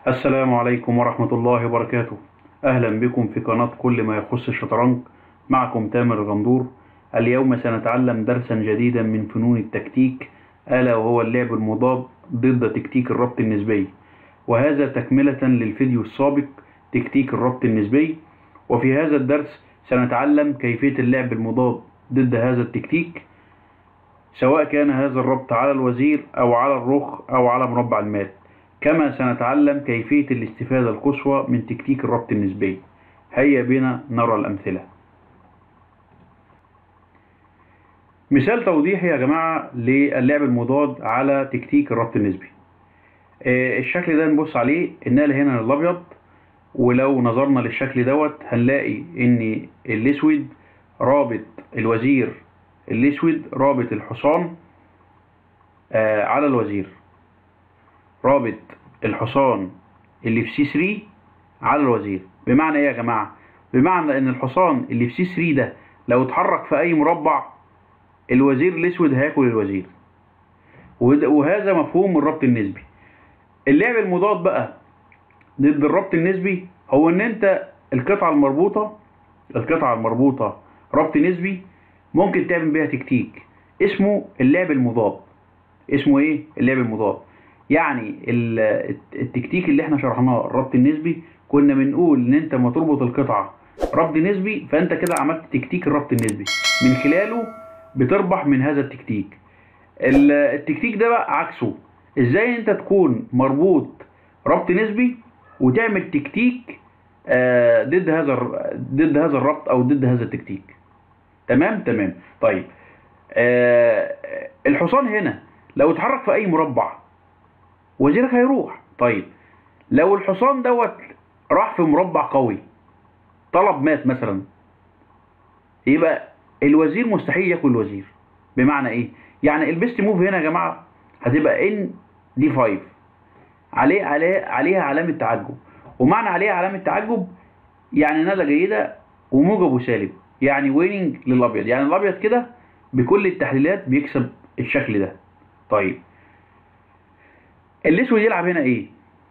السلام عليكم ورحمة الله وبركاته أهلا بكم في قناة كل ما يخص الشطرنج معكم تامر الغندور اليوم سنتعلم درسا جديدا من فنون التكتيك ألا وهو اللعب المضاد ضد تكتيك الربط النسبي وهذا تكملة للفيديو السابق تكتيك الربط النسبي وفي هذا الدرس سنتعلم كيفية اللعب المضاد ضد هذا التكتيك سواء كان هذا الربط على الوزير أو على الرخ أو على مربع المال كما سنتعلم كيفية الاستفادة القصوى من تكتيك الربط النسبي هيا بنا نرى الأمثلة مثال توضيحي يا جماعة للعب المضاد على تكتيك الربط النسبي آه، الشكل ده نبص عليه النقل هنا للأبيض ولو نظرنا للشكل دوت هنلاقي ان الاسود رابط الوزير الاسود رابط الحصان آه على الوزير رابط الحصان اللي في سي 3 على الوزير بمعنى ايه يا جماعه بمعنى ان الحصان اللي في سي 3 ده لو اتحرك في اي مربع الوزير الاسود هياكل الوزير وده- وهذا مفهوم الربط النسبي اللعب المضاد بقى ضد الربط النسبي هو ان انت القطعه المربوطه القطعه المربوطه ربط نسبي ممكن تعمل بيها تكتيك اسمه اللعب المضاد اسمه ايه اللعب المضاد يعني ال- التكتيك اللي احنا شرحناه الربط النسبي كنا بنقول ان انت ما تربط القطعه ربط نسبي فانت كده عملت تكتيك الربط النسبي من خلاله بتربح من هذا التكتيك ال- التكتيك ده بقى عكسه ازاي انت تكون مربوط ربط نسبي وتعمل تكتيك آه، ضد هذا الر- ضد هذا الربط او ضد هذا التكتيك تمام تمام طيب آه، الحصان هنا لو اتحرك في اي مربع وزيرك هيروح طيب لو الحصان دوت راح في مربع قوي طلب مات مثلا يبقى الوزير مستحيل ياكل الوزير بمعنى ايه يعني البيست موف هنا يا جماعه هتبقى ان دي 5 عليه عليه عليها علامه تعجب ومعنى عليها علامه تعجب يعني نقله جيده وموجب وسالب يعني ويننج للابيض يعني الابيض كده بكل التحليلات بيكسب الشكل ده طيب الاسود يلعب هنا ايه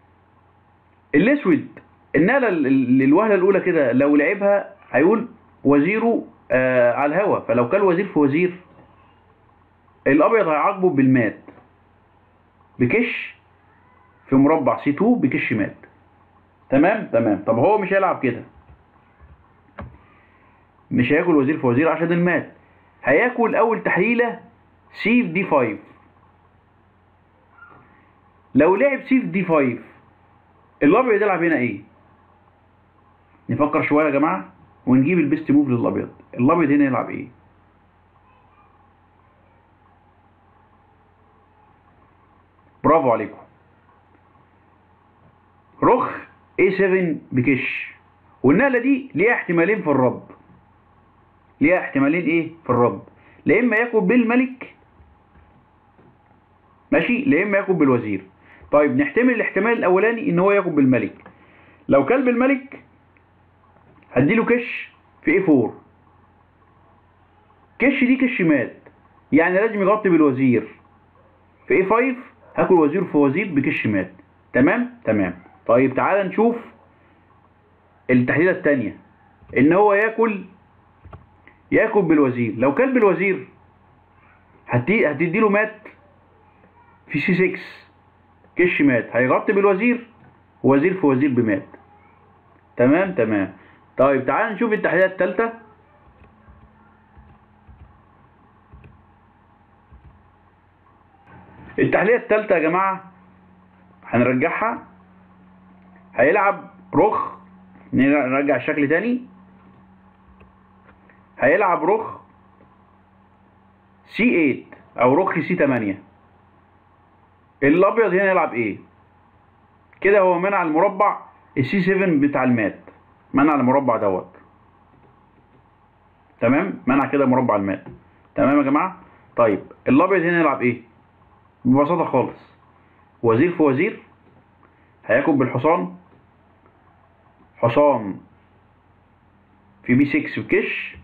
الاسود النقله ال- ال- للوهله الاولى كده لو لعبها هيقول وزيره آه على الهوا فلو كان وزير في وزير الابيض هيعاقبه بالمات بكش في مربع سي 2 بكش مات تمام تمام طب هو مش هيلعب كده مش هياكل وزير في وزير عشان المات هياكل اول تحليله سي في دي 5 لو لعب سي في دي 5 الابيض يلعب هنا ايه نفكر شويه يا جماعه ونجيب البيست موف للابيض الابيض هنا يلعب ايه برافو عليكم رخ A7 بكش والنقله دي ليها احتمالين في الرد ليها احتمالين ايه في الرد لا اما ياكل بالملك ماشي لا اما ياكل بالوزير طيب نحتمل الاحتمال الاولاني ان هو ياكل بالملك لو كل بالملك هديله كش في A4 كش دي كش مات يعني لازم يغطي بالوزير في A5 هاكل وزير في وزير بكش مات تمام تمام طيب تعالى نشوف التحليله الثانيه ان هو ياكل ياكل بالوزير لو كل بالوزير هتدي هتديله مات في سي 6 كش مات هيغطي بالوزير وزير في وزير بمات تمام تمام طيب تعال نشوف التحليله الثالثه التحليله الثالثه يا جماعه هنرجعها هيلعب رخ نرجع الشكل تاني هيلعب رخ سي 8 او رخ سي 8 الابيض هنا يلعب ايه كده هو منع المربع السي 7 بتاع المات منع المربع دوت تمام منع كده مربع المات تمام يا جماعه طيب الابيض هنا يلعب ايه ببساطه خالص وزير في وزير هياكل بالحصان حصان في بي 6 وكش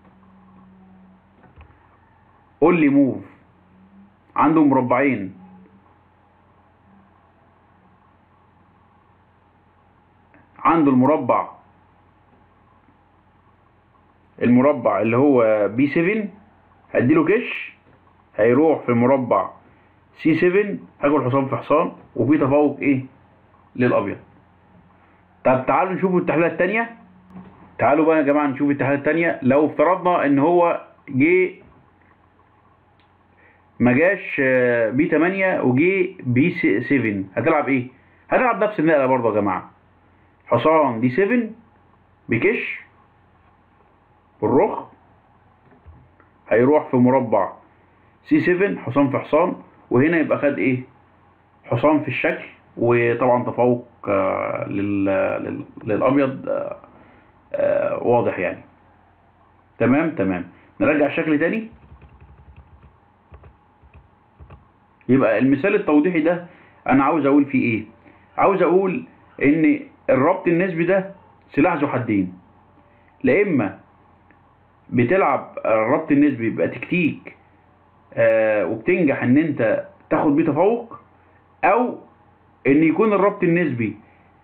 قول لي موف عنده مربعين عنده المربع المربع اللي هو بي 7 هديله كش هيروح في المربع سي 7 هاكل حصان في حصان وفي تفوق ايه للابيض طب تعالوا نشوف التحليلات التانية تعالوا بقى يا جماعه نشوف التحليلات التانية لو افترضنا ان هو جه ما جاش آه، بي 8 وجه بي 7 هتلعب ايه هتلعب نفس النقله برضه يا جماعه حصان دي 7 بكش بالرخ هيروح في مربع سي 7 حصان في حصان وهنا يبقى خد ايه حصان في الشكل وطبعا تفوق آه، لل... لل... للابيض آه، آه، واضح يعني تمام تمام نرجع الشكل تاني يبقى المثال التوضيحي ده انا عاوز اقول فيه ايه عاوز اقول ان الربط النسبي ده سلاح ذو حدين لا اما بتلعب الربط النسبي يبقى تكتيك آه وبتنجح ان انت تاخد بيه تفوق او ان يكون الربط النسبي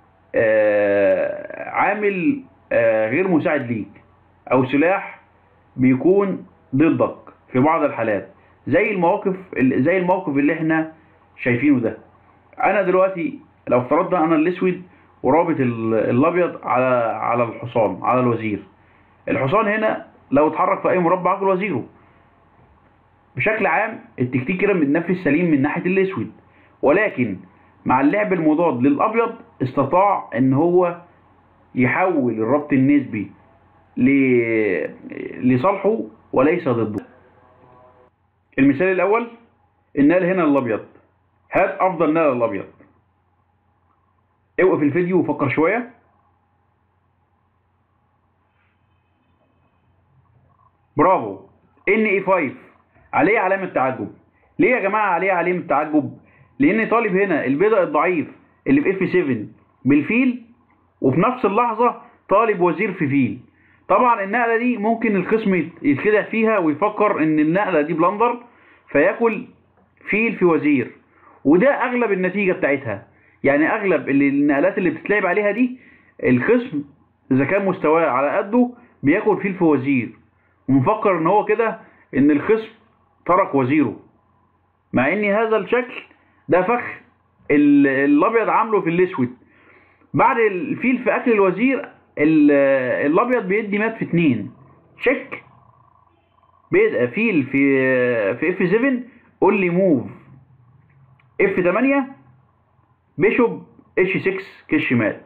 آه عامل آه غير مساعد ليك او سلاح بيكون ضدك في بعض الحالات زي المواقف زي الموقف اللي احنا شايفينه ده انا دلوقتي لو افترضنا انا الاسود ورابط ال- الابيض على على الحصان على الوزير الحصان هنا لو اتحرك في اي مربع اكل وزيره بشكل عام التكتيك كده متنفذ سليم من ناحيه الاسود ولكن مع اللعب المضاد للابيض استطاع ان هو يحول الربط النسبي ل- لصالحه وليس ضده المثال الاول النقل هنا الابيض هات افضل نقل الابيض اوقف الفيديو وفكر شويه برافو ان اي 5 عليه علامه تعجب ليه يا جماعه عليه علامه تعجب لان طالب هنا البيضاء الضعيف اللي في اف 7 بالفيل وفي نفس اللحظه طالب وزير في فيل طبعا النقله دي ممكن الخصم يت- يتخدع فيها ويفكر ان النقله دي بلندر فياكل فيل في وزير وده اغلب النتيجه بتاعتها يعني اغلب اللي النقلات اللي بتتلعب عليها دي الخصم اذا كان مستواه على قده بياكل فيل في وزير ومفكر ان هو كده ان الخصم ترك وزيره مع ان هذا الشكل ده فخ ال- الابيض عامله في الاسود بعد الفيل في اكل الوزير ال- الابيض بيدي مات في اتنين تشيك بيبقى فيل في في اف 7 قول لي موف اف 8 بيشوب اتش 6 كش مات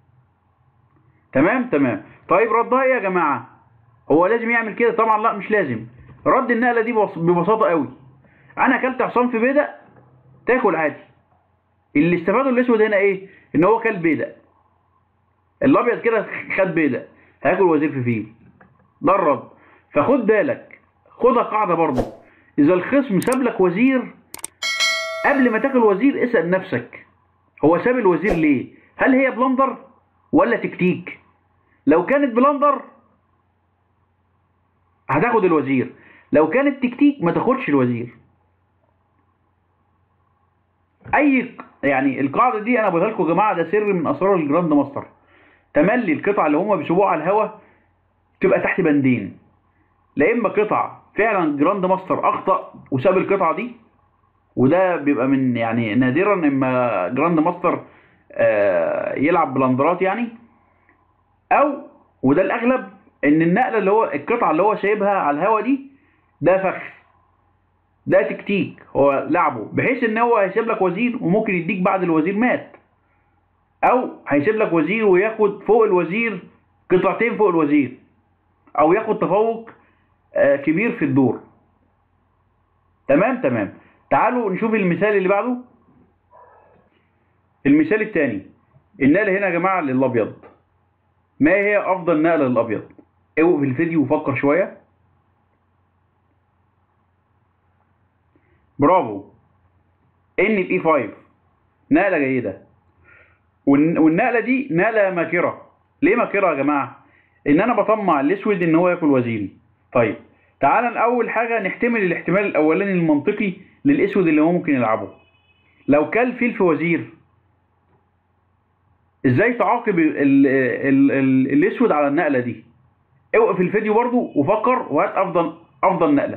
تمام تمام طيب ردها ايه يا جماعه هو لازم يعمل كده طبعا لا مش لازم رد النقله دي ببس- ببساطه قوي انا اكلت حصان في بيدق تاكل عادي اللي استفاده الاسود هنا ايه ان هو كل بيدق الابيض كده خد بيدق هياكل وزير في فيل ده الرد فخد بالك خدها قاعده برضه اذا الخصم ساب لك وزير قبل ما تاكل وزير اسال نفسك هو ساب الوزير ليه هل هي بلندر ولا تكتيك لو كانت بلندر هتاخد الوزير لو كانت تكتيك ما تاخدش الوزير اي يعني القاعده دي انا بقولها لكم يا جماعه ده سر من اسرار الجراند ماستر تملي القطع اللي هم بيسيبوها على الهوا تبقى تحت بندين لا اما قطع فعلا جراند ماستر اخطا وساب القطعه دي وده بيبقى من يعني نادرا اما جراند ماستر آه، يلعب بلندرات يعني او وده الاغلب ان النقله اللي هو القطعه اللي هو سايبها على الهوا دي ده فخ ده تكتيك هو لعبه بحيث ان هو هيسيب لك وزير وممكن يديك بعد الوزير مات او هيسيب لك وزير وياخد فوق الوزير قطعتين فوق الوزير او ياخد تفوق آه، كبير في الدور تمام تمام تعالوا نشوف المثال اللي بعده المثال الثاني النقلة هنا يا جماعة للأبيض ما هي أفضل نقلة للأبيض اوقف الفيديو وفكر شوية برافو ان بي 5 نقلة جيدة والن- والنقلة دي نقلة ماكرة ليه ماكرة يا جماعة ان انا بطمع الاسود ان هو ياكل وزيري طيب تعالى الاول حاجة نحتمل الاحتمال الاولاني المنطقي للاسود اللي هو ممكن يلعبه لو كل فيل في وزير ازاي تعاقب ال ال ال ال الاسود على النقله دي اوقف الفيديو برضو وفكر وهات افضل افضل نقله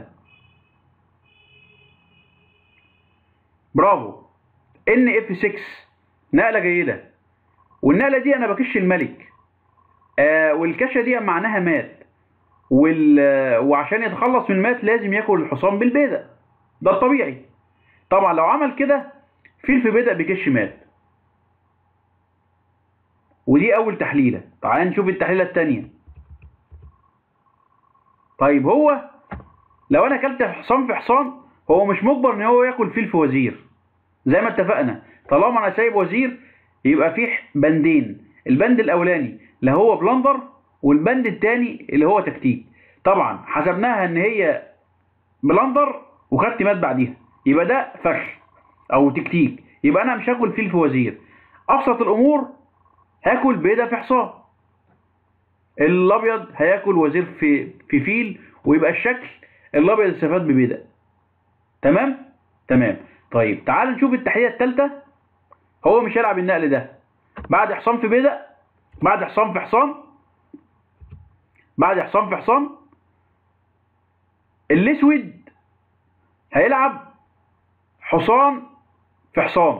برافو ان اف 6 نقله جيده والنقله دي انا بكش الملك آه والكشه دي معناها مات وال وعشان يتخلص من المات لازم ياكل الحصان بالبيضه ده الطبيعي طبعا لو عمل كده فيل في بدأ بكش مات ودي اول تحليله تعال نشوف التحليله الثانيه طيب هو لو انا اكلت حصان في حصان هو مش مجبر ان هو ياكل فيل في وزير زي ما اتفقنا طالما انا سايب وزير يبقى فيه بندين البند الاولاني اللي هو بلندر والبند الثاني اللي هو تكتيك طبعا حسبناها ان هي بلندر وخدت مات بعديها يبقى ده فخ او تكتيك يبقى انا مش هاكل فيل في وزير ابسط الامور هاكل بيضه في حصان الابيض هياكل وزير في في فيل ويبقى الشكل الابيض استفاد ببيضه تمام تمام طيب تعال نشوف التحليله الثالثه هو مش هيلعب النقل ده بعد حصان في بيضه بعد حصان في حصان بعد حصان في حصان الاسود هيلعب حصان في حصان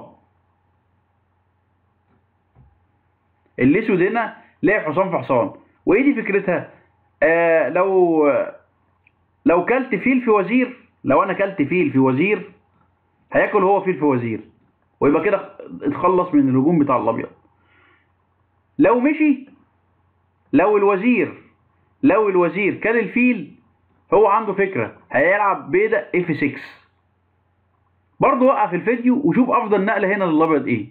الاسود هنا لعب حصان في حصان وايه دي فكرتها آه لو لو كلت فيل في وزير لو انا كلت فيل في وزير هياكل هو فيل في وزير ويبقى كده اتخلص من الهجوم بتاع الابيض لو مشي لو الوزير لو الوزير كل الفيل هو عنده فكرة هيلعب بيضة اف 6 برضه وقف الفيديو وشوف افضل نقلة هنا للابيض ايه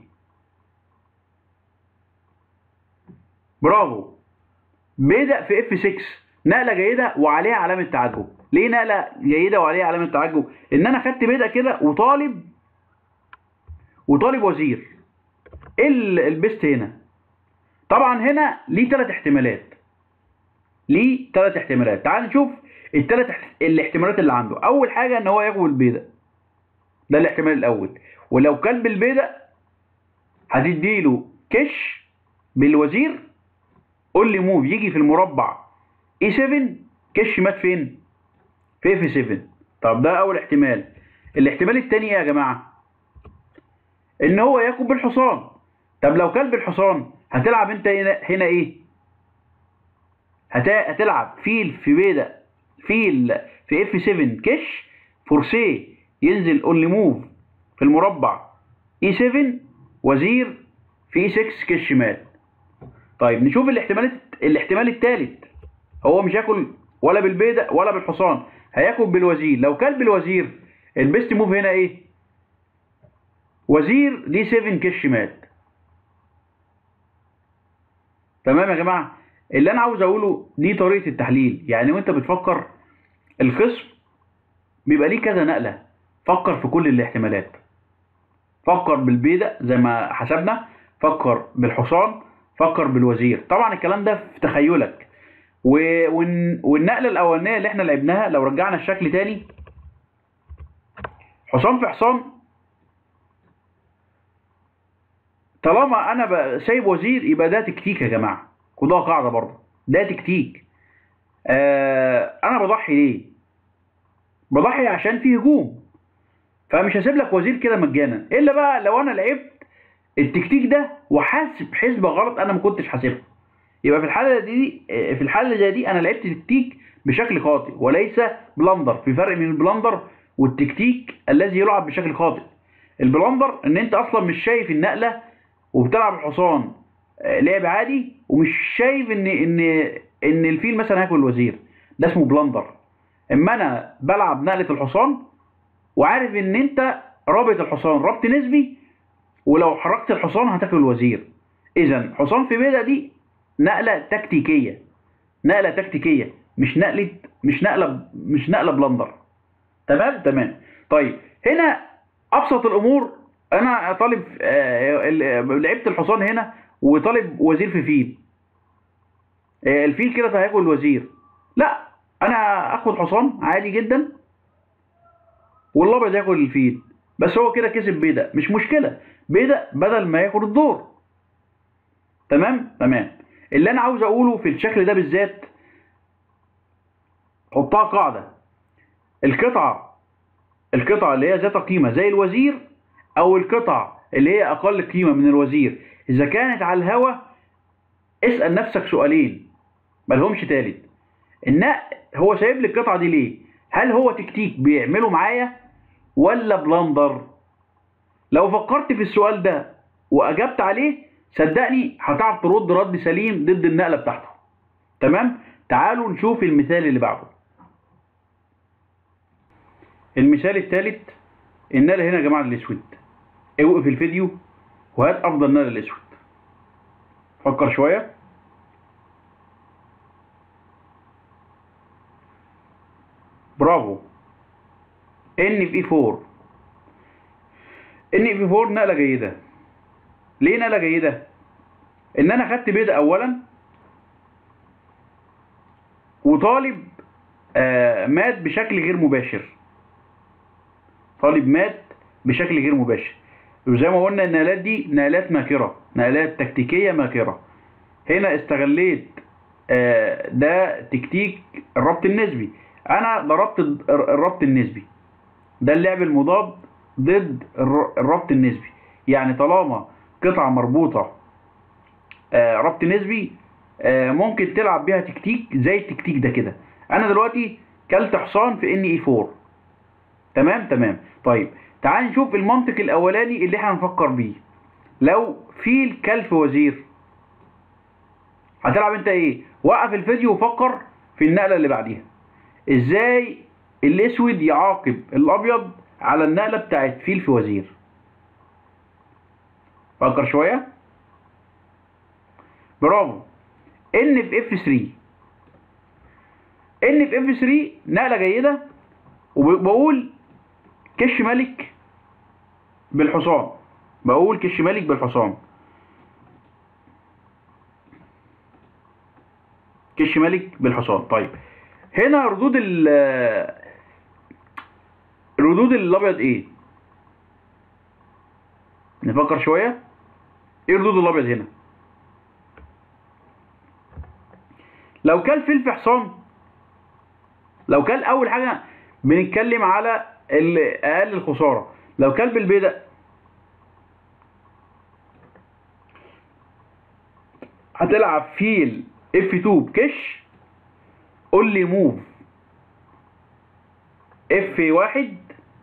برافو بيضة في اف 6 نقلة جيدة وعليها علامة تعجب ليه نقلة جيدة وعليها علامة تعجب ان انا خدت بيضة كده وطالب وطالب وزير ايه البيست هنا طبعا هنا ليه ثلاث احتمالات ليه ثلاث احتمالات تعال نشوف الثلاث الاحتمالات اللي عنده اول حاجه ان هو ياكل البيضه ده الاحتمال الاول ولو كان بالبيضه هتديله كش بالوزير قول لي موف يجي في المربع اي 7 كش مات فين في اف 7 طب ده اول احتمال الاحتمال الثاني ايه يا جماعه ان هو ياكل بالحصان طب لو كل بالحصان هتلعب انت هنا, هنا ايه هتلعب فيل في بيضة فيل في اف 7 كش فورسيه ينزل اونلي موف في المربع اي 7 وزير في اي 6 كش شمال طيب نشوف الاحتمالات الاحتمال الثالث هو مش هياكل ولا بالبيضة ولا بالحصان هياكل بالوزير لو كل بالوزير البيست موف هنا ايه وزير دي 7 كش شمال تمام يا جماعه اللي انا عاوز اقوله دي طريقه التحليل يعني وانت بتفكر الخصم بيبقى ليه كذا نقله فكر في كل الاحتمالات فكر بالبيضة زي ما حسبنا فكر بالحصان فكر بالوزير طبعا الكلام ده في تخيلك و... والنقله الاولانيه اللي احنا لعبناها لو رجعنا الشكل تاني حصان في حصان طالما انا سايب وزير يبقى ده تكتيك يا جماعه خدوها قاعده برضه ده تكتيك آه انا بضحي ليه بضحي عشان في هجوم فمش هسيب لك وزير كده مجانا الا بقى لو انا لعبت التكتيك ده وحاسب حسبه غلط انا ما كنتش حاسبها يبقى في الحاله دي في الحاله اللي زي دي انا لعبت تكتيك بشكل خاطئ وليس بلندر في فرق بين البلندر والتكتيك الذي يلعب بشكل خاطئ البلندر ان انت اصلا مش شايف النقله وبتلعب الحصان لعب عادي ومش شايف ان ان ان الفيل مثلا هياكل الوزير ده اسمه بلندر اما انا بلعب نقله الحصان وعارف ان انت رابط الحصان ربط نسبي ولو حركت الحصان هتاكل الوزير اذا حصان في بيضه دي نقله تكتيكيه نقله تكتيكيه مش نقله مش نقله مش نقله بلندر تمام تمام طيب هنا ابسط الامور انا طالب آه لعبت الحصان هنا وطالب وزير في فيل آه الفيل كده هياكل الوزير لا انا اخد حصان عادي جدا والابيض ياكل الفيل بس هو كده كسب بيضه مش مشكله بيضه بدل ما ياخد الدور تمام تمام اللي انا عاوز اقوله في الشكل ده بالذات حطها قاعده القطعه القطعه اللي هي ذات قيمه زي الوزير او القطع اللي هي اقل قيمه من الوزير اذا كانت على الهوا اسال نفسك سؤالين ملهمش تالت ان هو سايب لي القطعه دي ليه هل هو تكتيك بيعمله معايا ولا بلندر لو فكرت في السؤال ده واجبت عليه صدقني هتعرف ترد رد سليم ضد النقله بتاعته تمام تعالوا نشوف المثال اللي بعده المثال الثالث النقله هنا يا جماعه الاسود اوقف الفيديو وهات افضل نقله الاسود فكر شويه برافو ان في 4 ان في 4 نقله جيده ليه نقله جيده ان انا خدت بيض اولا وطالب آه مات بشكل غير مباشر طالب مات بشكل غير مباشر وزي ما قلنا النقلات دي نقلات ماكره نقلات تكتيكيه ماكره هنا استغليت آه ده تكتيك الربط النسبي انا ضربت الربط النسبي ده اللعب المضاد ضد الربط النسبي يعني طالما قطعة مربوطة آه ربط نسبي آه ممكن تلعب بيها تكتيك زي التكتيك ده كده انا دلوقتي كلت حصان في ان اي 4 تمام تمام طيب تعال نشوف المنطق الاولاني اللي احنا هنفكر بيه لو فيل كلف وزير هتلعب انت ايه وقف الفيديو وفكر في النقلة اللي بعديها ازاي الاسود يعاقب الابيض على النقله بتاعت فيل في وزير فكر شويه برافو ان في اف 3 ان في اف 3 نقله جيده وبقول كش ملك بالحصان بقول كش ملك بالحصان كش ملك بالحصان طيب هنا ردود ال الردود الابيض ايه نفكر شويه ايه ردود الابيض هنا لو كان فلفل حصان لو كان اول حاجه بنتكلم على اقل الخساره لو كان بالبيضه هتلعب فيل اف 2 بكش قول لي موف اف واحد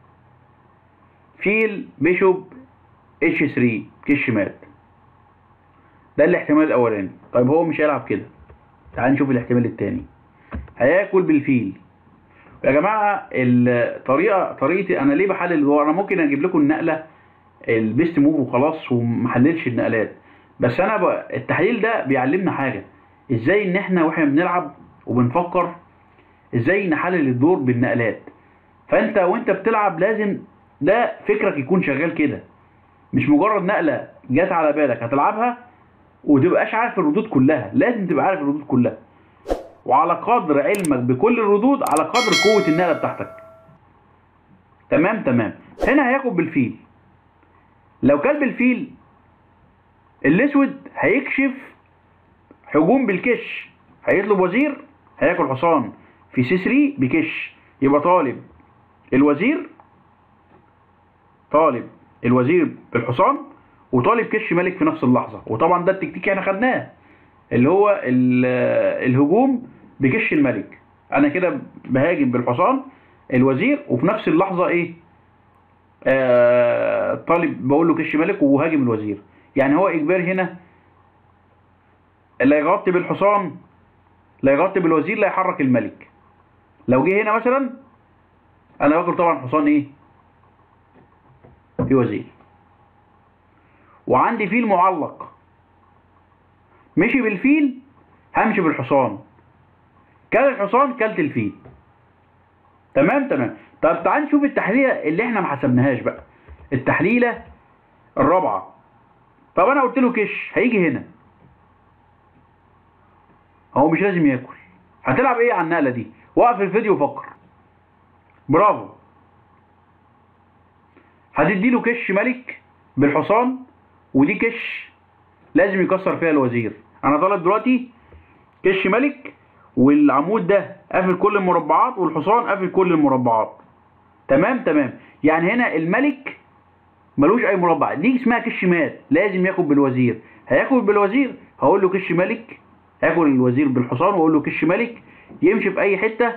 فيل بيشوب اتش 3 كش مات ده الاحتمال الاولاني طيب هو مش هيلعب كده تعال نشوف الاحتمال التاني هياكل بالفيل يا جماعه الطريقه طريقتي انا ليه بحلل الدور انا ممكن اجيب لكم النقله البيست موف وخلاص ومحللش النقلات بس انا ب... التحليل ده بيعلمنا حاجه ازاي ان احنا واحنا بنلعب وبنفكر ازاي نحلل الدور بالنقلات فانت وانت بتلعب لازم ده فكرك يكون شغال كده مش مجرد نقله جت على بالك هتلعبها وتبقاش عارف الردود كلها لازم تبقى عارف الردود كلها وعلى قدر علمك بكل الردود على قدر قوه النقله بتاعتك تمام تمام هنا هياخد بالفيل لو كان بالفيل الاسود هيكشف هجوم بالكش هيطلب وزير هياكل حصان في سي 3 بكش يبقى طالب الوزير طالب الوزير بالحصان وطالب كش ملك في نفس اللحظه وطبعا ده التكتيك احنا خدناه اللي هو الهجوم بكش الملك انا كده بهاجم بالحصان الوزير وفي نفس اللحظه ايه آه طالب بقول له كش ملك وهاجم الوزير يعني هو اجباري هنا اللي يغطي بالحصان لا يغطي بالوزير لا يحرك الملك لو جه هنا مثلا انا باكل طبعا حصان ايه في وزير وعندي فيل معلق مشي بالفيل همشي بالحصان كل الحصان كلت الفيل تمام تمام طب تعال نشوف التحليله اللي احنا ما حسبناهاش بقى التحليله الرابعه طب انا قلت له كش هيجي هنا هو مش لازم ياكل هتلعب ايه على النقله دي وقف الفيديو وفكر برافو هتدي له كش ملك بالحصان ودي كش لازم يكسر فيها الوزير انا طالب دلوقتي كش ملك والعمود ده قافل كل المربعات والحصان قافل كل المربعات تمام تمام يعني هنا الملك ملوش اي مربع دي اسمها كش مات لازم ياكل بالوزير هياكل بالوزير هقول له كش ملك هاكل الوزير بالحصان واقول له كش ملك يمشي في اي حته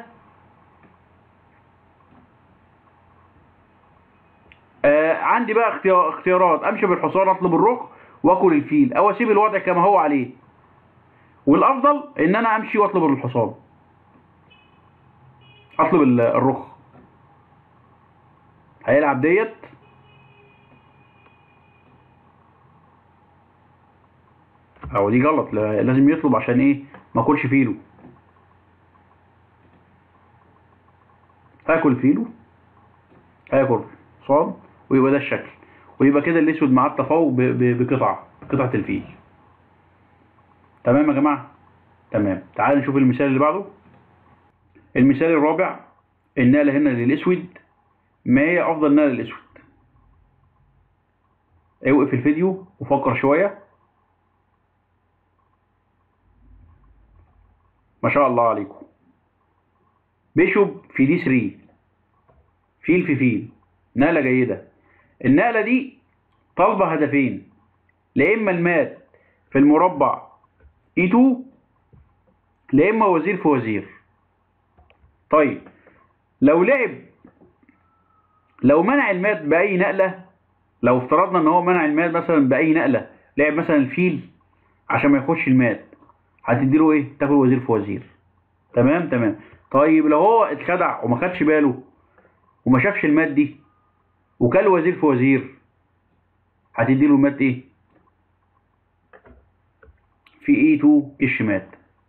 آه عندي بقى اختيار- اختيارات امشي بالحصان اطلب الرخ واكل الفيل او اسيب الوضع كما هو عليه والافضل ان انا امشي واطلب الحصان اطلب ال- الرخ هيلعب ديت او دي غلط لا- لازم يطلب عشان ايه ما اكلش فيلو هاكل فيلو هاكل صاد ويبقى ده الشكل ويبقى كده الاسود مع التفوق ب- ب- بقطعه قطعه الفيل تمام يا جماعه تمام تعالوا نشوف المثال اللي بعده المثال الرابع النقله هنا للاسود ما هي افضل نقله للاسود اوقف الفيديو وفكر شويه ما شاء الله عليكم بيشوب في دي 3 فيل في فيل نقلة جيدة النقلة دي طالبة هدفين لا إما المات في المربع اي 2 لا إما وزير في وزير طيب لو لعب لو منع المات بأي نقلة لو افترضنا ان هو منع المات مثلا بأي نقلة لعب مثلا الفيل عشان ما يخش المات هتديله ايه تاخد وزير في وزير تمام تمام طيب لو هو اتخدع وما خدش باله وما شافش المات دي وكل وزير في وزير هتديله المات ايه في اي 2 كش مات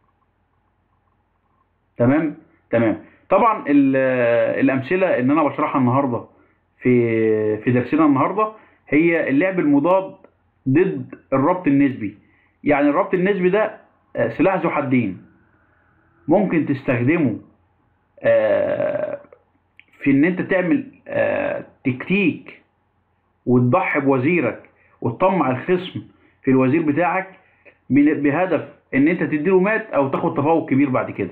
تمام تمام طبعا ال- الامثله اللي انا بشرحها النهارده في في درسنا النهارده هي اللعب المضاد ضد الربط النسبي يعني الربط النسبي ده آه، سلاح ذو حدين ممكن تستخدمه آه، في ان انت تعمل آه، تكتيك وتضحي بوزيرك وتطمع الخصم في الوزير بتاعك من- بهدف ان انت تديله مات او تاخد تفوق كبير بعد كده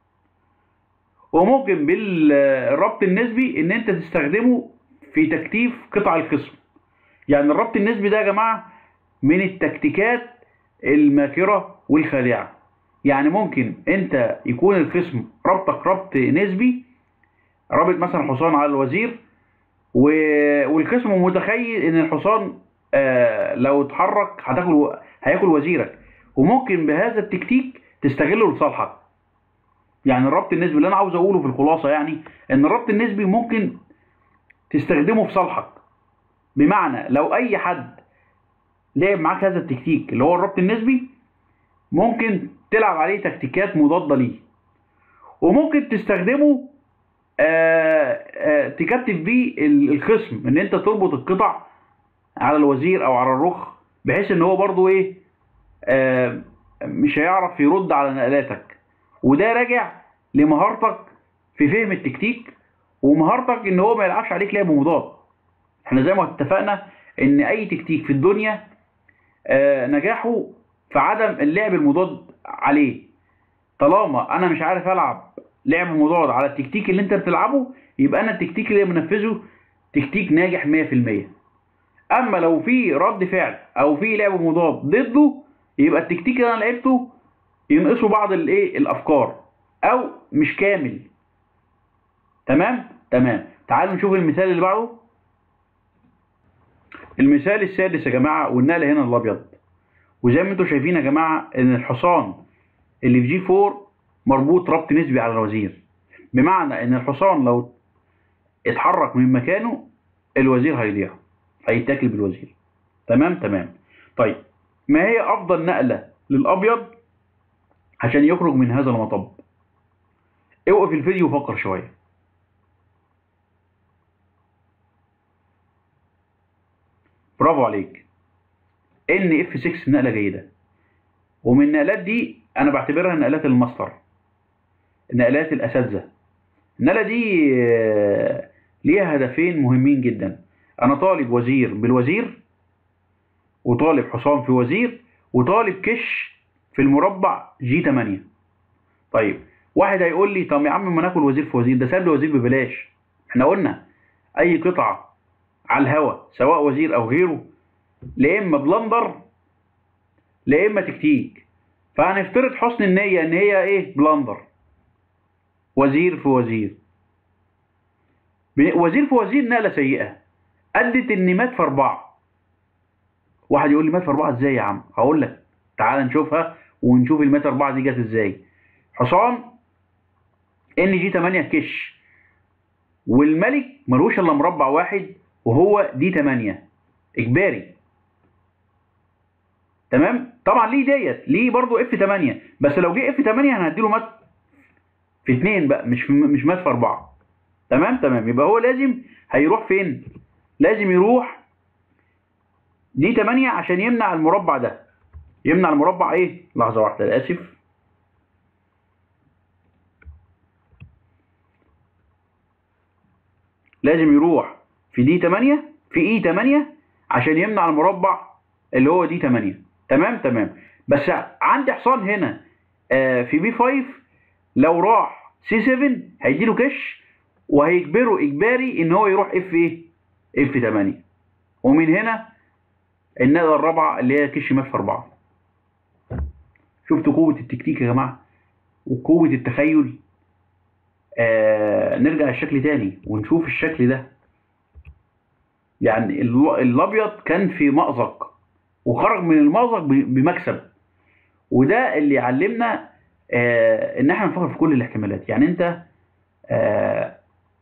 وممكن بالربط النسبي ان انت تستخدمه في تكتيف قطع الخصم يعني الربط النسبي ده يا جماعه من التكتيكات الماكره والخادعه يعني ممكن انت يكون الخصم ربطك ربط نسبي رابط مثلا حصان على الوزير و... والخصم متخيل ان الحصان آه لو اتحرك هتاكل هياكل وزيرك وممكن بهذا التكتيك تستغله لصالحك يعني الربط النسبي اللي انا عاوز اقوله في الخلاصه يعني ان الربط النسبي ممكن تستخدمه في صالحك بمعنى لو اي حد لعب معاك هذا التكتيك اللي هو الربط النسبي ممكن تلعب عليه تكتيكات مضاده ليه وممكن تستخدمه آه آه تكتف بيه ال- الخصم ان انت تربط القطع على الوزير او على الرخ بحيث ان هو برضو ايه آه مش هيعرف يرد على نقلاتك وده راجع لمهارتك في فهم التكتيك ومهارتك ان هو ما يلعبش عليك لعب مضاد احنا زي ما اتفقنا ان اي تكتيك في الدنيا آه نجاحه في عدم اللعب المضاد عليه طالما انا مش عارف العب لعب مضاد على التكتيك اللي انت بتلعبه يبقى انا التكتيك اللي بنفذه تكتيك ناجح 100% اما لو في رد فعل او في لعب مضاد ضده يبقى التكتيك اللي انا لعبته ينقصه بعض الايه الافكار او مش كامل تمام تمام تعالوا نشوف المثال اللي بعده المثال السادس يا جماعه والنقله هنا الابيض وزي ما انتم شايفين يا جماعه ان الحصان اللي في جي 4 مربوط ربط نسبي على الوزير بمعنى ان الحصان لو اتحرك من مكانه الوزير هيضيع هيتاكل بالوزير تمام تمام طيب ما هي افضل نقله للابيض عشان يخرج من هذا المطب اوقف الفيديو وفكر شويه برافو عليك ان اف 6 نقله جيده ومن النقلات دي انا بعتبرها نقلات الماستر نقلات الاساتذه النقله دي آه، ليها هدفين مهمين جدا انا طالب وزير بالوزير وطالب حصان في وزير وطالب كش في المربع جي 8 طيب واحد هيقول لي طب يا عم ما ناكل وزير في وزير ده ساب لي وزير ببلاش احنا قلنا اي قطعه على الهوا سواء وزير او غيره لا اما بلندر لا اما تكتيك فهنفترض حسن النيه ان هي ايه بلندر وزير في وزير وزير في وزير نقله سيئه ادت ان مات في اربعه واحد يقول لي مات في اربعه ازاي يا عم هقول لك تعال نشوفها ونشوف المات اربعه دي جت ازاي حصان ان جي 8 كش والملك ملوش الا مربع واحد وهو دي 8 اجباري تمام طبعا ليه ديت ليه برضو اف 8 بس لو جه اف 8 هنديله مات في 2 بقى مش في مش مات في 4 تمام تمام يبقى هو لازم هيروح فين لازم يروح دي 8 عشان يمنع المربع ده يمنع المربع ايه لحظه واحده اسف لازم يروح في دي 8 في اي 8 عشان يمنع المربع اللي هو دي 8 تمام تمام بس عندي حصان هنا آه في بي 5 لو راح سي 7 هيديله كش وهيجبره اجباري ان هو يروح اف ايه اف 8 ومن هنا النقله الرابعه اللي هي كش مات في 4 شفتوا قوه التكتيك يا جماعه وقوه التخيل آه نرجع الشكل تاني ونشوف الشكل ده يعني الابيض كان في مأزق وخرج من المأزق بمكسب وده اللي يعلمنا آه ان احنا نفكر في كل الاحتمالات يعني انت آه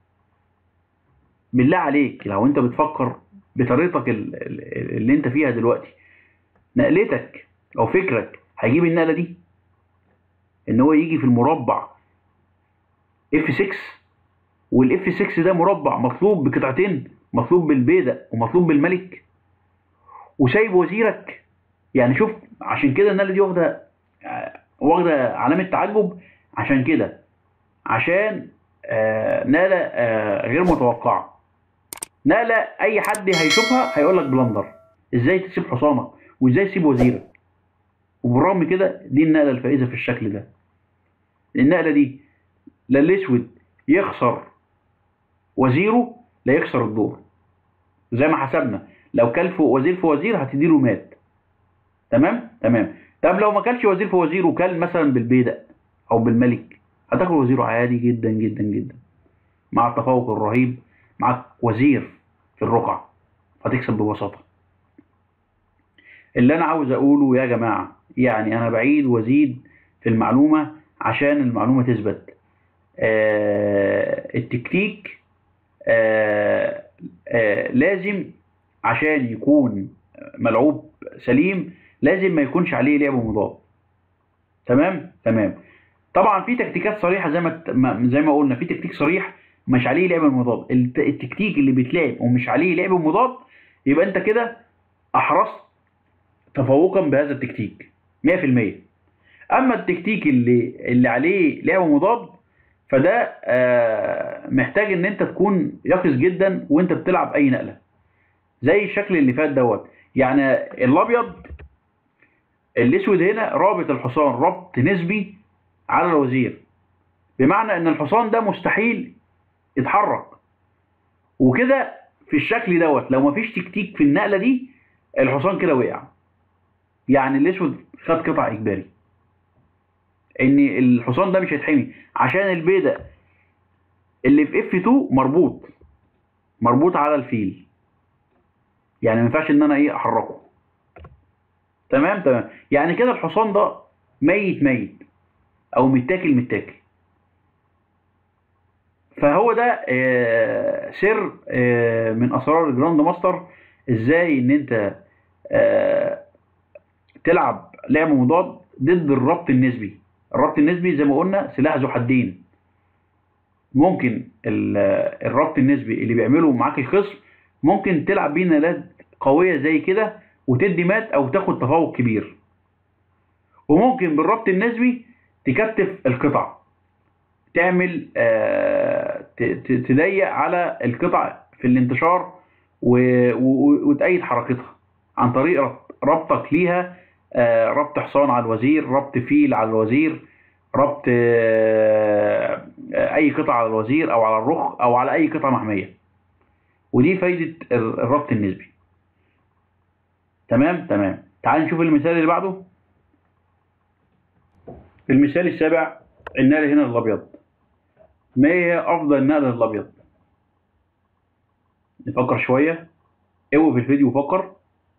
بالله عليك لو انت بتفكر بطريقتك اللي انت فيها دلوقتي نقلتك او فكرك هيجيب النقله دي ان هو يجي في المربع اف 6 والاف 6 ده مربع مطلوب بقطعتين مطلوب بالبيدق ومطلوب بالملك وسايب وزيرك يعني شوف عشان كده النقله دي واخده واخده علامه تعجب عشان كده عشان آه نقله آه غير متوقعه نقله اي حد هيشوفها هيقول لك بلندر ازاي تسيب حصانك وازاي تسيب وزيرك وبالرغم كده دي النقله الفائزه في الشكل ده النقله دي لا الاسود يخسر وزيره لا يخسر الدور زي ما حسبنا لو كل في وزير في وزير هتديله مات تمام تمام طب لو ما كلش وزير في وزير وكل مثلا بالبيدق او بالملك هتاكل وزيره عادي جدا جدا جدا مع التفوق الرهيب معاك وزير في الرقعة هتكسب ببساطة اللي انا عاوز اقوله يا جماعة يعني انا بعيد وازيد في المعلومة عشان المعلومة تثبت آه التكتيك آه آه لازم عشان يكون ملعوب سليم لازم ما يكونش عليه لعب مضاد تمام تمام طبعا في تكتيكات صريحه زي ما زي ما قلنا في تكتيك صريح مش عليه لعب مضاد التكتيك اللي بيتلعب ومش عليه لعب مضاد يبقى انت كده احرزت تفوقا بهذا التكتيك 100% اما التكتيك اللي اللي عليه لعب مضاد فده آه محتاج ان انت تكون يقظ جدا وانت بتلعب اي نقله زي الشكل اللي فات دوت يعني الابيض الاسود هنا رابط الحصان ربط نسبي على الوزير بمعنى ان الحصان ده مستحيل يتحرك وكده في الشكل دوت لو مفيش تكتيك في النقله دي الحصان كده وقع يعني الاسود خد قطع اجباري ان الحصان ده مش هيتحمي عشان البيضه اللي في اف 2 مربوط مربوط على الفيل يعني ما ينفعش ان انا ايه احركه تمام تمام يعني كده الحصان ده ميت ميت او متاكل متاكل فهو ده آه سر آه من اسرار الجراند ماستر ازاي ان انت آه تلعب لعب مضاد ضد الربط النسبي الربط النسبي زي ما قلنا سلاح ذو حدين ممكن الربط النسبي اللي بيعمله معاك الخصم ممكن تلعب بيه نقلات قويه زي كده وتدي مات او تاخد تفوق كبير وممكن بالربط النسبي تكتف القطع تعمل آه تضيق على القطع في الانتشار وتأيد حركتها عن طريق ربطك ليها آه، ربط حصان على الوزير ربط فيل على الوزير ربط آه، آه، اي قطعه على الوزير او على الرخ او على اي قطعه محميه ودي فايده ال- الربط النسبي تمام تمام تعال نشوف المثال اللي بعده المثال السابع النقل هنا الابيض ما هي افضل نقله للابيض نفكر شويه اوقف الفيديو وفكر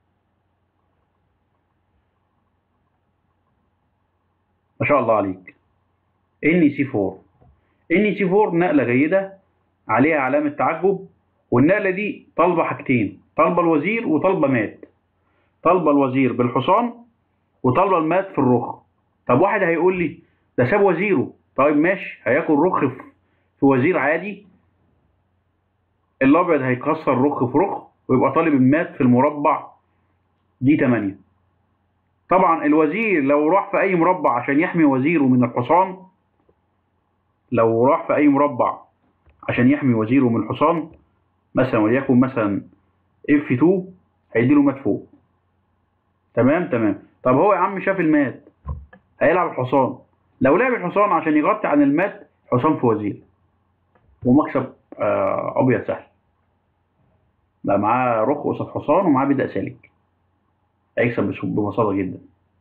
ما شاء الله عليك ان سي 4 ان سي 4 نقله جيده عليها علامه تعجب والنقله دي طالبه حاجتين طالبه الوزير وطالبه مات طالبه الوزير بالحصان وطالبه المات في الرخ طب واحد هيقول لي ده ساب وزيره طيب ماشي هياكل رخ في في وزير عادي الابيض هيكسر رخ في رخ ويبقى طالب المات في المربع دي 8 طبعا الوزير لو راح في اي مربع عشان يحمي وزيره من الحصان لو راح في اي مربع عشان يحمي وزيره من الحصان مثلا وليكن مثلا اف 2 هيديله مات فوق تمام تمام طب هو يا عم شاف المات هيلعب الحصان لو لعب الحصان عشان يغطي عن المات حصان في وزير ومكسب آه ابيض سهل بقى معاه رخ قصاد حصان ومعاه بدأ سالك هيكسب بس- ببساطة جدا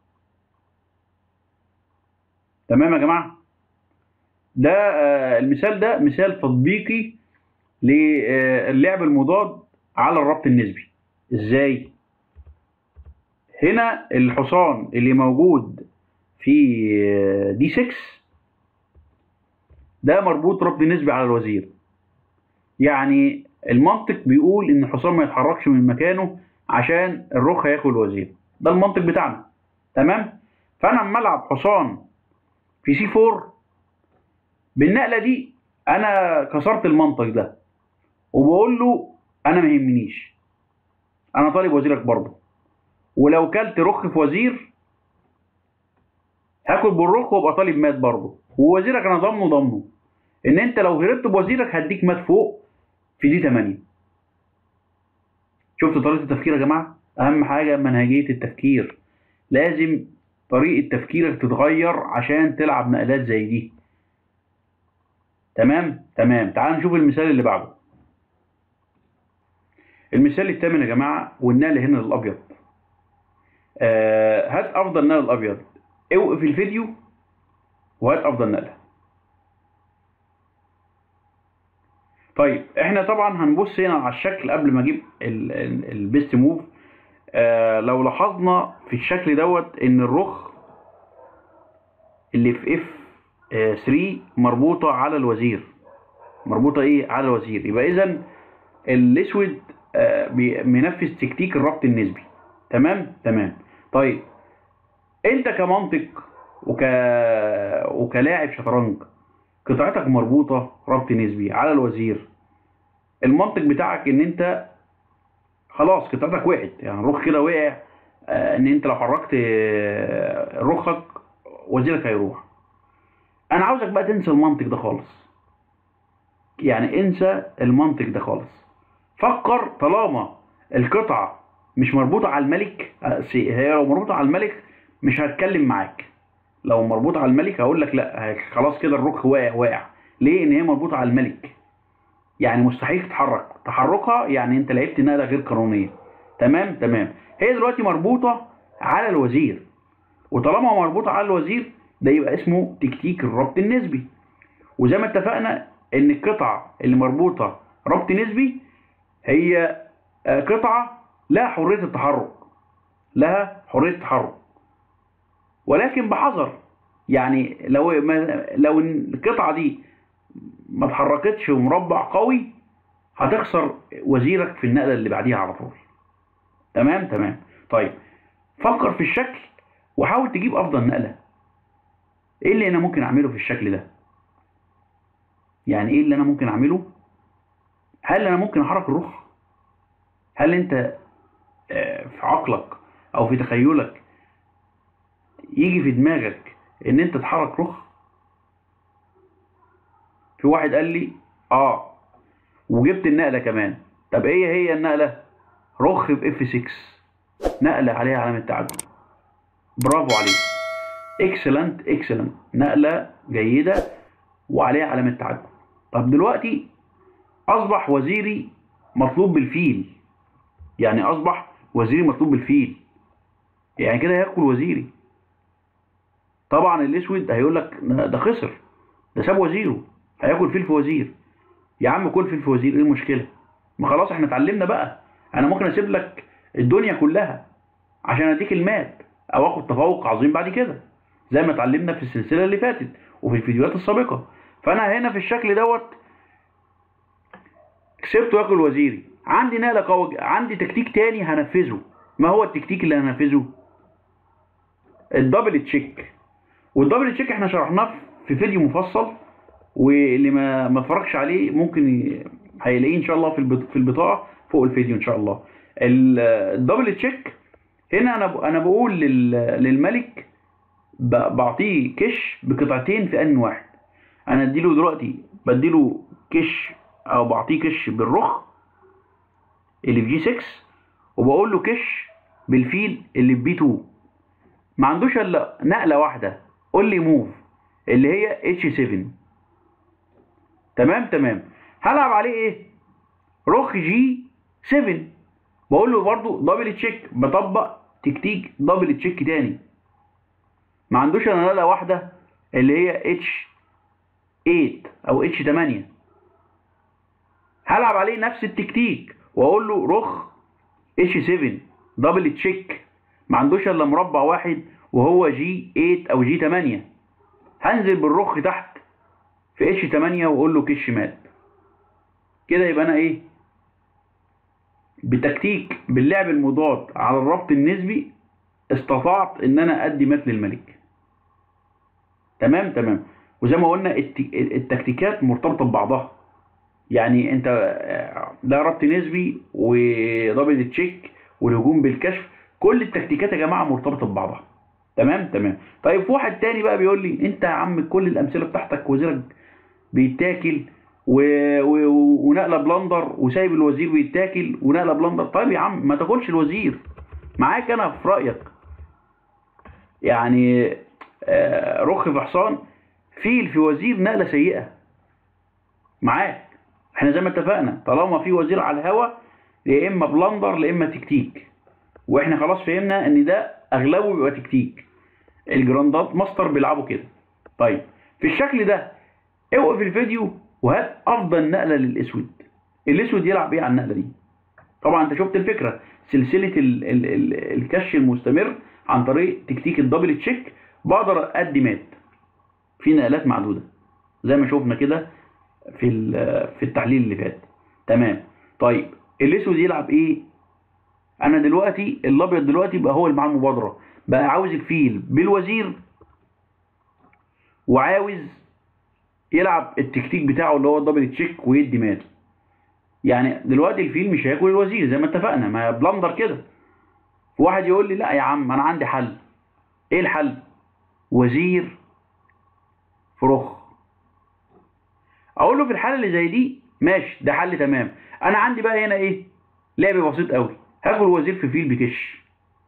تمام يا جماعة ده آه المثال ده مثال تطبيقي للعب المضاد على الربط النسبي ازاي هنا الحصان اللي موجود في آه، دي 6 ده مربوط ربط نسبي على الوزير يعني المنطق بيقول ان الحصان ما يتحركش من مكانه عشان الرخ هياكل الوزير ده المنطق بتاعنا تمام فانا اما العب حصان في سي 4 بالنقله دي انا كسرت المنطق ده وبقول له انا ما يهمنيش انا طالب وزيرك برضه ولو كلت رخ في وزير هاكل بالرخ وابقى طالب مات برضه ووزيرك انا ضامنه ضامنه ان انت لو هربت بوزيرك هديك مات فوق في دي 8 شفتوا طريقه التفكير يا جماعه اهم حاجه منهجيه التفكير لازم طريقه تفكيرك تتغير عشان تلعب نقلات زي دي تمام تمام تعال نشوف المثال اللي بعده المثال الثامن يا جماعه والنقل هنا للابيض آه هات افضل نقل الابيض اوقف الفيديو وهات افضل نقله طيب احنا طبعا هنبص هنا على الشكل قبل ما اجيب البيست موف آه لو لاحظنا في الشكل دوت ان الرخ اللي في اف 3 مربوطه على الوزير مربوطه ايه على الوزير يبقى اذا الاسود آه بي- منفذ تكتيك الربط النسبي تمام تمام طيب انت كمنطق وك وكلاعب شطرنج قطعتك مربوطه ربط نسبي على الوزير المنطق بتاعك ان انت خلاص قطعتك وقعت يعني الرخ كده وقع آه، ان انت لو حركت آه، رخك وزيرك هيروح انا عاوزك بقى تنسى المنطق ده خالص يعني انسى المنطق ده خالص فكر طالما القطعه مش مربوطه على الملك آه، سي- هي لو مربوطه على الملك مش هتكلم معاك لو مربوطه على الملك هقول لك لا خلاص كده الرخ واقع واقع ليه ان هي مربوطه على الملك يعني مستحيل تتحرك تحركها يعني انت لعبت نقله غير قانونيه تمام تمام هي دلوقتي مربوطه على الوزير وطالما مربوطه على الوزير ده يبقى اسمه تكتيك الربط النسبي وزي ما اتفقنا ان القطعه اللي مربوطه ربط نسبي هي آه، قطعه لها حريه التحرك لها حريه التحرك ولكن بحذر يعني لو ما لو القطعه دي ما اتحركتش ومربع قوي هتخسر وزيرك في النقله اللي بعديها على طول تمام تمام طيب فكر في الشكل وحاول تجيب افضل نقله ايه اللي انا ممكن اعمله في الشكل ده يعني ايه اللي انا ممكن اعمله هل انا ممكن احرك الرخ هل انت آه، في عقلك او في تخيلك يجي في دماغك ان انت تحرك رخ في واحد قال لي اه وجبت النقله كمان طب ايه هي النقله رخ باف 6 نقله عليها علامه تعجب برافو عليك اكسلنت اكسلنت نقله جيده وعليها علامه تعجب طب دلوقتي اصبح وزيري مطلوب بالفيل يعني اصبح وزيري مطلوب بالفيل يعني كده هياكل وزيري طبعا الاسود هيقول لك ده خسر ده ساب وزيره هياكل فيل في وزير يا عم كل فيل في وزير ايه المشكله ما خلاص احنا اتعلمنا بقى انا ممكن اسيب لك الدنيا كلها عشان اديك المات او اخد تفوق عظيم بعد كده زي ما اتعلمنا في السلسله اللي فاتت وفي الفيديوهات السابقه فانا هنا في الشكل دوت كسبت واكل وزيري عندي نقله قوي عندي تكتيك تاني هنفذه ما هو التكتيك اللي هنفذه الدبل تشيك والدبل تشيك احنا شرحناه في فيديو مفصل واللي ما ما اتفرجش عليه ممكن ي- هيلاقيه ان شاء الله في البط- في البطاقه فوق الفيديو ان شاء الله ال- الدبل تشيك هنا انا ب- انا بقول لل- للملك ب- بعطيه كش بقطعتين في ان واحد انا اديله دلوقتي بديله كش او بعطيه كش بالرخ اللي في جي 6 وبقول له كش بالفيل اللي في بي 2 ما عندوش الا نقله واحده قول لي موف اللي هي اتش 7 تمام تمام هلعب عليه ايه رخ جي 7 بقول له برضو دبل تشيك بطبق تكتيك دبل تشيك تاني ما عندوش الا نقله واحده اللي هي اتش 8 او اتش 8 هلعب عليه نفس التكتيك واقول له رخ اتش 7 دبل تشيك ما عندوش الا مربع واحد وهو جي 8 او جي 8 هنزل بالرخ تحت في اتش 8 واقول له كش مات كده يبقى انا ايه بتكتيك باللعب المضاد على الربط النسبي استطعت ان انا ادي مات للملك تمام تمام وزي ما قلنا الت- التكتيكات مرتبطه ببعضها يعني انت آه، ده ربط نسبي ودبل تشيك والهجوم بالكشف كل التكتيكات يا جماعه مرتبطه ببعضها تمام تمام طيب في واحد تاني بقى بيقول لي انت يا عم كل الامثله بتاعتك وزيرك بيتاكل و... و... ونقله بلندر وسايب الوزير بيتاكل ونقله بلندر طيب يا عم ما تاكلش الوزير معاك انا في رايك يعني آه، رخ في حصان فيل في وزير نقله سيئه معاك احنا زي ما اتفقنا طالما في وزير على الهوا يا اما بلندر يا اما تكتيك واحنا خلاص فهمنا ان ده اغلبه بيبقى تكتيك الجراندات ماستر بيلعبوا كده طيب في الشكل ده اوقف الفيديو وهات افضل نقله للاسود الاسود يلعب ايه على النقله دي طبعا انت شفت الفكره سلسله ال ال ال الكش المستمر عن طريق تكتيك الدبل تشيك بقدر ادي مات في نقلات معدوده زي ما شفنا كده في ال- في التحليل اللي فات تمام طيب الاسود يلعب ايه انا دلوقتي الابيض دلوقتي بقى هو اللي معاه المبادره بقى عاوز الفيل بالوزير وعاوز يلعب التكتيك بتاعه اللي هو الدبل تشيك ويدي مات يعني دلوقتي الفيل مش هياكل الوزير زي ما اتفقنا ما بلندر كده واحد يقول لي لا يا عم انا عندي حل ايه الحل وزير فرخ اقول له في الحاله اللي زي دي ماشي ده حل تمام انا عندي بقى هنا ايه لعب بسيط قوي هاكل وزير في فيل بكش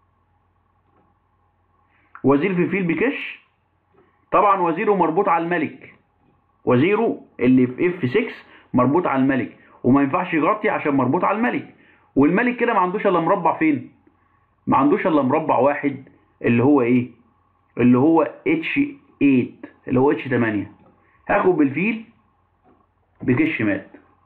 وزير في فيل بكش طبعا وزيره مربوط على الملك وزيره اللي في اف 6 مربوط على الملك وما ينفعش يغطي عشان مربوط على الملك والملك كده ما عندوش الا مربع فين ما عندوش الا مربع واحد اللي هو ايه اللي هو اتش 8 اللي هو اتش 8 هاخد بالفيل بكش مات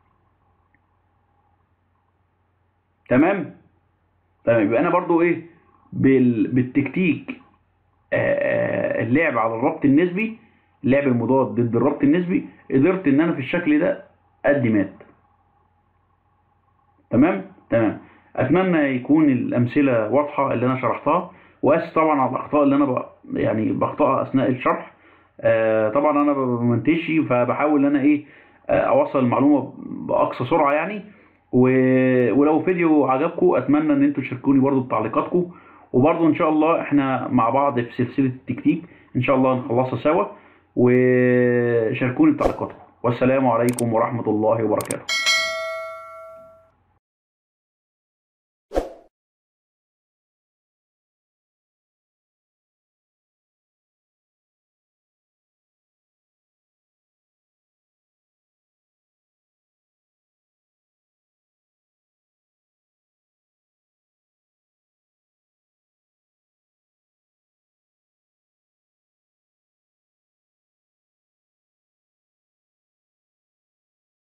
تمام تمام يبقى انا برضو ايه بال... بالتكتيك آه، آه، اللعب على الربط النسبي اللعب المضاد ضد الربط النسبي قدرت ان انا في الشكل ده ادي مات تمام تمام اتمنى يكون الامثله واضحه اللي انا شرحتها واسف طبعا على الاخطاء اللي انا ب... يعني بخطئها اثناء الشرح آه طبعا انا ما بمنتجش فبحاول ان انا ايه آه اوصل المعلومه باقصى سرعه يعني و... ولو فيديو عجبكم اتمنى ان انتوا تشاركوني برضو بتعليقاتكم وبرضو ان شاء الله احنا مع بعض في سلسله التكتيك ان شاء الله نخلصها سوا وشاركوني بتعليقاتكم والسلام عليكم ورحمه الله وبركاته